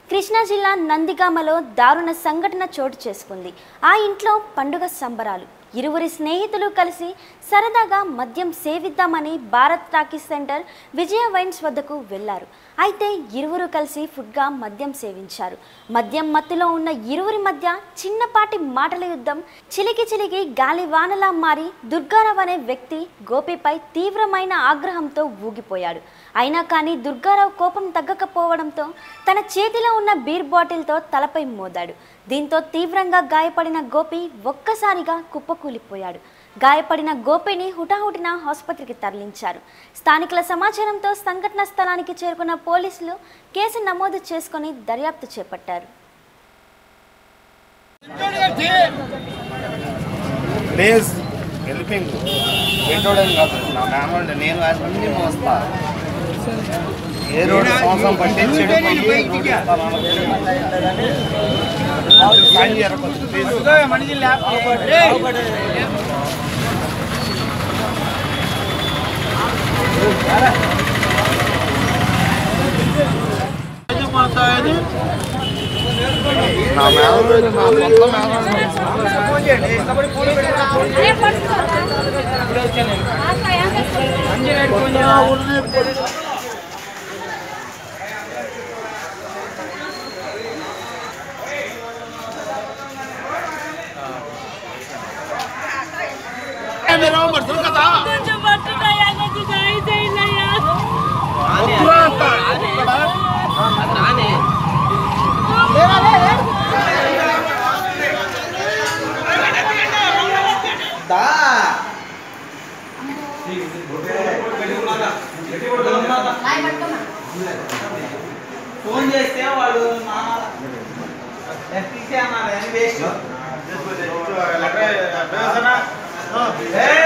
కృష్ణా జిల్లా నందిగామలో దారుణ సంఘటన చోటు చేసుకుంది ఆ ఇంట్లో పండుగ సంబరాలు ఇరువురి స్నేహితులు కలిసి సరదాగా మద్యం సేవిద్దామని Bharat talkies centre Vijaya wines వద్దకు వెళ్లారు అయితే ఇరువురు కలిసి ఫుడ్గా మద్యం సేవించారు మద్యం మత్తులో ఉన్న ఇరువురి మధ్య చిన్నపాటి మాటల యుద్ధం చిలికి చిలికి గాలి వానలా మారి దుర్గారావు అనే వ్యక్తి గోపిపై తీవ్రమైన ఆగ్రహంతో ఊగిపోయాడు అయినా కానీ దుర్గారావు కోపం తగ్గకపోవడంతో తన చేతిలో ఉన్న బీర్ బాటిల్తో తలపై మోదాడు దీంతో తీవ్రంగా గాయపడిన గోపి ఒక్కసారిగా కుప్పకూలిపోయాడు గాయపడిన గోపిని హుటాహుటిన ఆసుపత్రికి తరలించారు స్థానికుల సమాచారంతో సంఘటన స్థలానికి చేరుకున్న పోలీసులు కేసు నమోదు చేసుకొని దర్యాప్తు చేపట్టారు ప్లీజ్ హెల్పింగ్ పెట్టోడని కాదు నా మేనోడు నేను అన్ని మోస్తా ఏ రోడ్డు సంవత్సరం పట్టి చెడు పోయి రోడ్డు ఇస్తాను అన్నది. సాయం చేయరా కొంచెం, please. నా మేనోడు నా సొంత మేనోడు కొంచెం పట్టున్నాయా కొంచెం సాయం చేయండియ్యా. ఫోన్ చేస్తే వాళ్ళు మా ఎఫ్టీసీ అన్నారు అని వేస్ట్